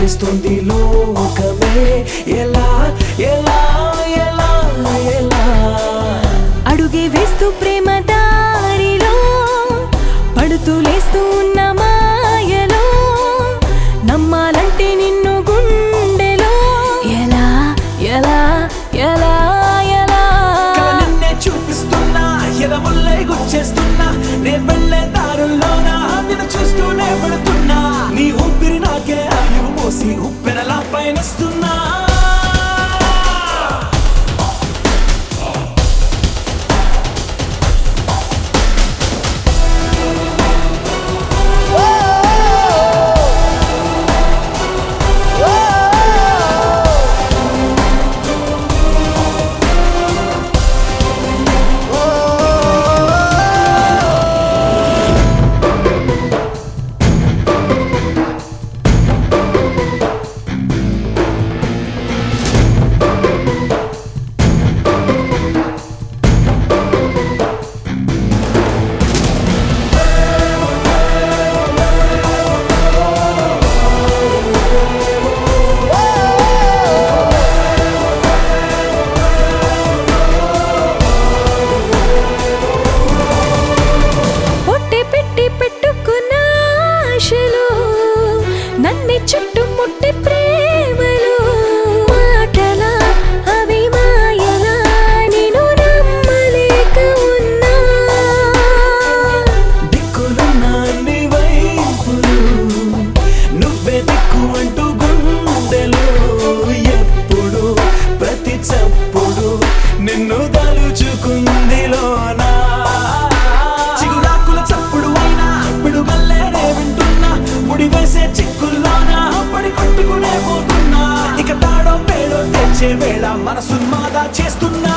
చేస్తుంది లోకమే ఎలా ఎలా ఎలా ఎలా అడుగే వేస్తూ ప్రేమ దారిలో పడుతూ లేస్తూ ఉన్న మాయలో నమ్మాలంటే నిన్ను గుండెలో ఎలా ఎలా ఎలా ఎలా కల నిన్నే చూపిస్తున్నా ఎదముల్లై గుచ్చేస్తున్నా నే వెళ్ళే దారుల్లోనా నిన్ను చూస్తూనే పడుతున్నా నీ ఊపిరి నాకే ఆయువు మోసి ఉప్పెనలా పయనిస్తున్నా పొట్టి పెట్టి పెట్టుకున్న ఆశలు నన్ను చుట్టుముట్టి ప్రేమలు మాటలా అవి మాయలా నేను నమ్మలేక ఉన్నా దిక్కులున్న అన్ని వైపులు నువ్వే దిక్కు అంటూ గుండెలు ఎప్పుడు ప్రతి చప్పుడు నిన్ను తలుచుకుంది లోనా చిగురాకుల చప్పుడు అయినా పిడుగల్లేనే వింటున్నా ముడి వేసే చిక్కుల్లోనా పడి కొట్టుకునే పోతున్నా ఇక తాడో పేడో తెచ్చే వేళ మనసు మాదా చేస్తున్నా